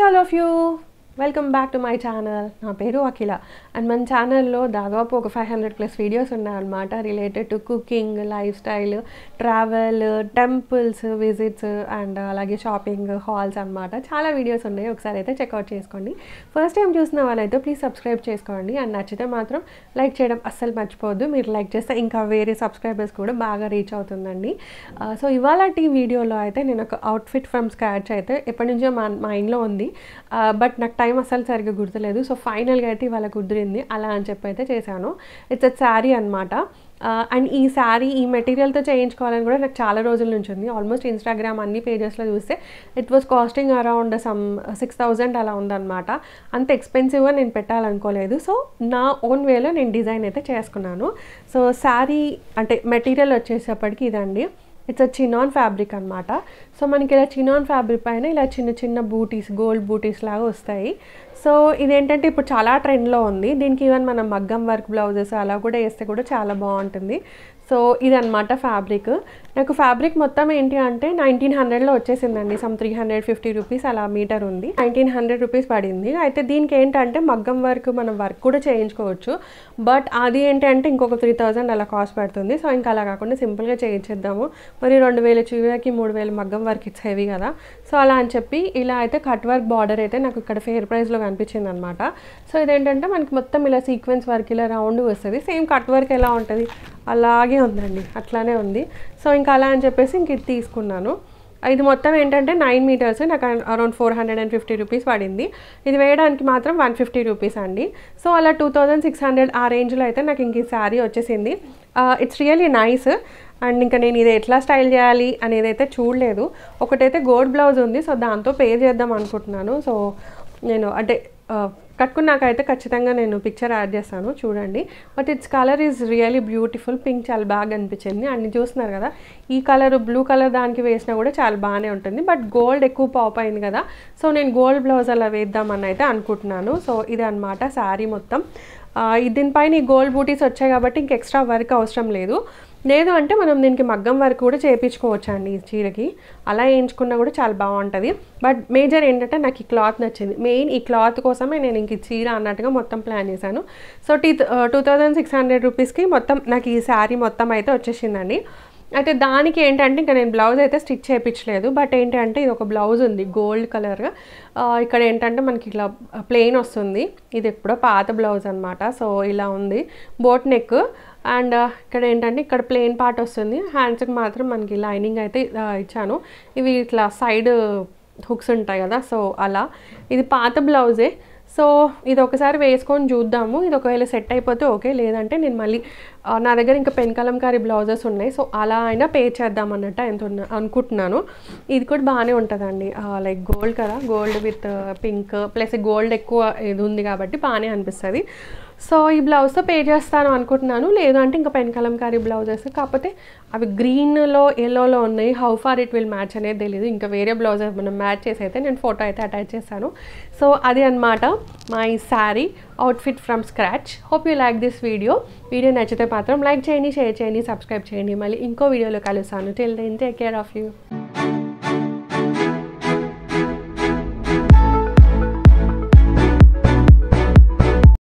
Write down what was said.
all of you welcome back to my channel నా పేరు Akhila and మన ఛానల్లో దాదాపు ఒక ఫైవ్ హండ్రెడ్ ప్లస్ వీడియోస్ ఉన్నాయన్నమాట related to cooking life style travel temples visits and అలాగే షాపింగ్ హాల్స్ అనమాట చాలా వీడియోస్ ఉన్నాయి ఒకసారి అయితే చెక్అవుట్ చేసుకోండి ఫస్ట్ టైం చూసిన వాళ్ళైతే ప్లీజ్ సబ్స్క్రైబ్ చేసుకోండి అండ్ నచ్చితే మాత్రం లైక్ చేయడం అస్సలు మర్చిపోవద్దు మీరు లైక్ చేస్తే ఇంకా వేరే సబ్స్క్రైబర్స్ కూడా బాగా రీచ్ అవుతుందండి సో ఇవాళ ఈ వీడియోలో అయితే నేను ఒక అవుట్ఫిట్ ఫ్రమ్ స్క్రాచ్ అయితే ఎప్పటి నుంచో మా మైండ్లో ఉంది బట్ నాకు టైం అసలు సరిగ్గా గుర్తులేదు సో ఫైనల్గా అయితే ఇవాళ కుదిరింది అలా అని చెప్పి అయితే చేశాను ఇట్స్ అ శారీ అనమాట అండ్ ఈ శారీ ఈ మెటీరియల్తో చేయించుకోవాలని కూడా నాకు చాలా రోజుల నుంచి ఉంది ఆల్మోస్ట్ ఇన్స్టాగ్రామ్ అన్ని పేజెస్లో చూస్తే it was costing around some six thousand అలా ఉందన్నమాట అంత ఎక్స్పెన్సివ్గా నేను పెట్టాలనుకోలేదు సో నా ఓన్ వేలో నేను డిజైన్ అయితే చేసుకున్నాను సో శారీ అంటే మెటీరియల్ వచ్చేసేపటికి ఇదండి ఇట్స్ అ చినాన్ ఫ్యాబ్రిక్ అనమాట సో మనకి ఇలా చినాన్ ఫ్యాబ్రిక్ పైన ఇలా చిన్న చిన్న బూటీస్ గోల్డ్ బూటీస్ లాగా వస్తాయి సో ఇదేంటంటే ఇప్పుడు చాలా ట్రెండ్లో ఉంది దీనికి ఈవెన్ మనం మగ్గం వర్క్ బ్లౌజెస్ అలా కూడా వేస్తే కూడా చాలా బాగుంటుంది సో ఇదనమాట ఫ్యాబ్రిక్ నాకు ఫ్యాబ్రిక్ మొత్తం ఏంటి అంటే నైన్టీన్ హండ్రెడ్లో వచ్చేసిందండి some three hundred fifty rupees అలా మీటర్ ఉంది నైన్టీన్ హండ్రెడ్ రూపీస్ పడింది అయితే దీనికి ఏంటంటే మగ్గం వర్క్ మనం వర్క్ కూడా చేయించుకోవచ్చు బట్ అది ఏంటంటే ఇంకొక త్రీ థౌజండ్ అలా కాస్ట్ పడుతుంది సో ఇంకా అలా కాకుండా సింపుల్గా చేయించేద్దాము మరి రెండు వేల చీరకి మూడు వేల మగ్గం వర్క్ ఇట్స్ హెవీ కదా సో అలా అని చెప్పి ఇలా అయితే కట్ వర్క్ బార్డర్ అయితే నాకు ఇక్కడ ఫేర్ ప్రైస్లో కనిపించింది అనమాట సో ఇదేంటంటే మనకి మొత్తం ఇలా సీక్వెన్స్ వర్క్ ఇలా రౌండ్ వస్తుంది సేమ్ కట్ వర్క్ ఎలా ఉంటుంది అలాగే ఉందండి అట్లానే ఉంది సో ఇంకా అలా అని చెప్పేసి ఇంక ఇది తీసుకున్నాను ఇది మొత్తం ఏంటంటే నైన్ మీటర్స్ నాకు around four hundred and fifty rupees పడింది ఇది వేయడానికి మాత్రం వన్ ఫిఫ్టీ రూపీస్ అండి సో అలా టూ థౌజండ్ సిక్స్ హండ్రెడ్ ఆ రేంజ్లో అయితే నాకు ఇంక ఈ శారీ వచ్చేసింది ఇట్స్ రియల్లీ నైస్ అండ్ ఇంకా నేను ఇది ఎట్లా స్టైల్ చేయాలి అనేది అయితే చూడలేదు ఒకటైతే గోల్డ్ బ్లౌజ్ ఉంది సో దాంతో పే చేద్దాం అనుకుంటున్నాను సో నేను అంటే కట్టుకున్నాకైతే ఖచ్చితంగా నేను పిక్చర్ యాడ్ చేస్తాను చూడండి but it's colour is really beautiful pink చాలా బాగా అనిపించింది అన్ని చూస్తున్నారు కదా ఈ కలర్ బ్లూ కలర్ దానికి వేసినా కూడా చాలా బాగానే ఉంటుంది బట్ గోల్డ్ ఎక్కువ పాప్ అయింది కదా సో నేను గోల్డ్ బ్లౌజ్ అలా వేద్దామని అయితే అనుకుంటున్నాను సో ఇది అనమాట శారీ మొత్తం దీనిపైన ఈ గోల్డ్ బూటీస్ వచ్చాయి కాబట్టి ఇంక ఎక్స్ట్రా వర్క్ అవసరం లేదు లేదు అంటే మనం దీనికి మగ్గం వర్క్ కూడా చేయించుకోవచ్చు అండి ఈ చీరకి అలా వేయించుకున్నా కూడా చాలా బాగుంటుంది బట్ మేజర్ ఏంటంటే నాకు ఈ క్లాత్ నచ్చింది మెయిన్ ఈ క్లాత్ కోసమే నేను ఇంక చీర అన్నట్టుగా మొత్తం ప్లాన్ చేశాను సో టీ టూ థౌజండ్ సిక్స్ హండ్రెడ్ రూపీస్కి మొత్తం నాకు ఈ శారీ మొత్తం అయితే వచ్చేసిందండి అయితే దానికి ఏంటంటే ఇంకా నేను బ్లౌజ్ అయితే స్టిచ్ చేయించలేదు బట్ ఏంటంటే ఇది ఒక బ్లౌజ్ ఉంది గోల్డ్ కలర్ ఇక్కడ ఏంటంటే మనకి ఇట్లా ప్లెయిన్ వస్తుంది ఇది ఎప్పుడో పాత బ్లౌజ్ అనమాట సో ఇలా ఉంది బోట్ నెక్ అండ్ ఇక్కడ ఏంటంటే ఇక్కడ ప్లెయిన్ పార్ట్ వస్తుంది హ్యాండ్స్కి మాత్రం మనకి లైనింగ్ అయితే ఇచ్చాను ఇవి ఇట్లా సైడ్ హుక్స్ ఉంటాయి కదా సో అలా ఇది పాత బ్లౌజే సో ఇది ఒకసారి వేసుకొని చూద్దాము ఇది ఒకవేళ సెట్ అయిపోతే ఓకే లేదంటే నేను మళ్ళీ నా దగ్గర ఇంకా పెన్ కలంకారీ బ్లౌజెస్ ఉన్నాయి సో అలా అయినా పే చేద్దాం అన్నట్టు ఎంత అనుకుంటున్నాను ఇది కూడా బాగానే ఉంటుందండి లైక్ గోల్డ్ కదా gold with pink plus gold ఎక్కువ ఇది ఉంది కాబట్టి బాగానే అనిపిస్తుంది సో ఈ బ్లౌజ్తో పే చేస్తాను అనుకుంటున్నాను లేదు అంటే ఇంకా పెన్ కలంకారీ బ్లౌజెస్ కాకపోతే అవి గ్రీన్లో ఎల్లోలో ఉన్నాయి how far it will match అనేది తెలియదు ఇంకా వేరే బ్లౌజెస్ మనం మ్యాచ్ చేసి అయితే నేను ఫోటో అయితే అటాచ్ చేస్తాను సో అది అనమాట my sari outfit from scratch hope you like this video video నచ్చితే మాత్రం లైక్ చేయండి షేర్ చేయండి సబ్స్క్రైబ్ చేయండి మళ్ళీ ఇంకో వీడియోలో కలుస్తాను till then take care of you